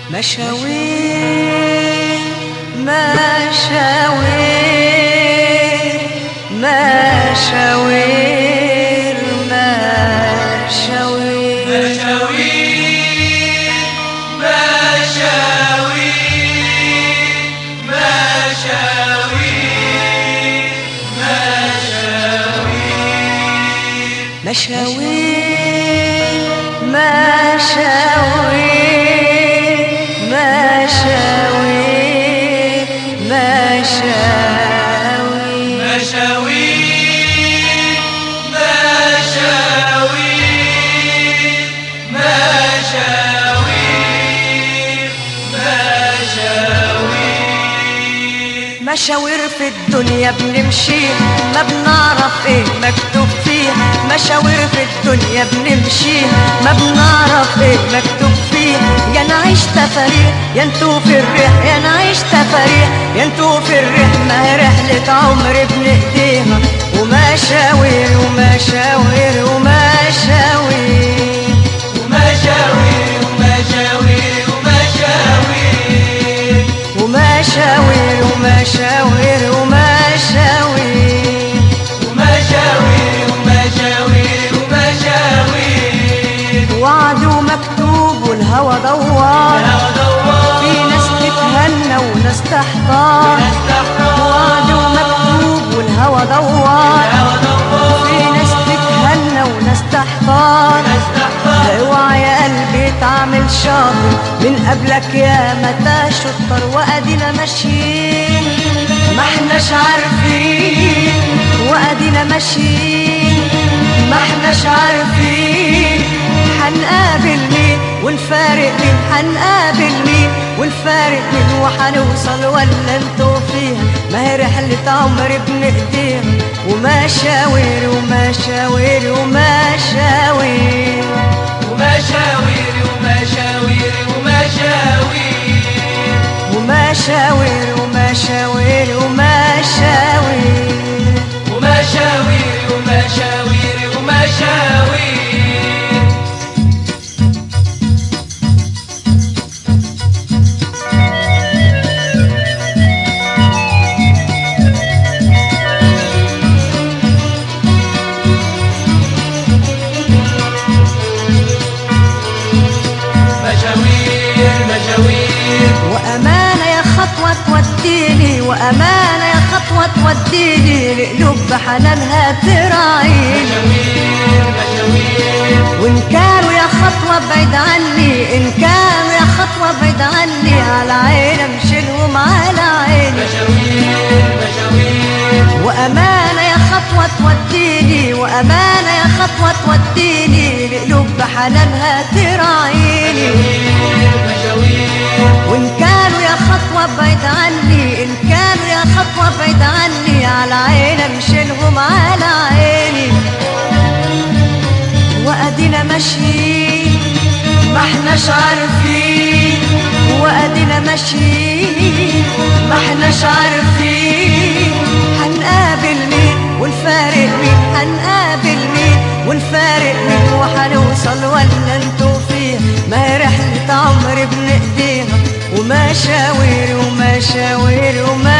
مشاوير مشاوير مشاوير مشاوير مشاوير مشاوير مشاوير مشاوير مشاوير مشاوير مشاوير مشاوير مشاوير في الدنيا بنمشي ما بنعرف ايه مكتوب فيه مشاوير في الدنيا بنمشي ما بنعرف ايه مكتوب فيه يا نعيش تفاريح يا انتو في الريح يا نعيش تفاريح يا انتو في الريح ما هي رحلة عمر بنقضيها ومشاوير ومشاوير ومشاوير ومشاوير ومشاوير ومشاوير ومشاوير ومشاوير ومشاوير ومشاوير ومشاوير ومشاوير وعد ومكتوب والهوى دوار الهوى دوار في ناس تتهنى وناس تحتار ناس تحتار وعد ومكتوب والهوى دوار الهوى دوار في ناس تتهنى وناس تحتار ناس تحتار اوعى يا قلبي تعمل شاطر من قبلك يا متى شطر وادينا ماشيين ما احناش عارفين وادينا ماشيين ما احناش عارفين حنقابل مين ونفارق مين حنقابل مين ونفارق مين وحنوصل ولا انتوا فيها ما هي رحلة عمر بنقضيها ومشاوير ومشاوير ومشاوير ومشاوير ومشاوير ومشاوير ومشاوير ومشاوير ومشاوير ومشاوير ومشاوير ومشاوير مشاوير مشاوير وأمانة يا خطوة توديني وأمانة يا خطوة توديني لقلوب بحنانها تراعيني مشاوير مشاوير وإن كانوا يا خطوة بعيد عني إن كانوا يا خطوة بعيد عني على عيني أمشيلهم على عيني مشاوير مشاوير وأمانة يا خطوة توديني وأمانة يا خطوة توديني لقلوب بحنانها تراعيني مشاوير وإن كانوا يا خطوة بعيد عني إن كانوا يا خطوة بعيد عني على عيني أمشيلهم على عيني وأدينا ماشيين ما احناش عارفين وأدينا ماشيين ما احناش عارفين هنقابل مين ونفارق مين هنقابل مين ونفارق مين وهنوصل ولا انتوا فيها ما هي رحلة عمر بنقضيها ومشاوير ومشاوير ومشاوير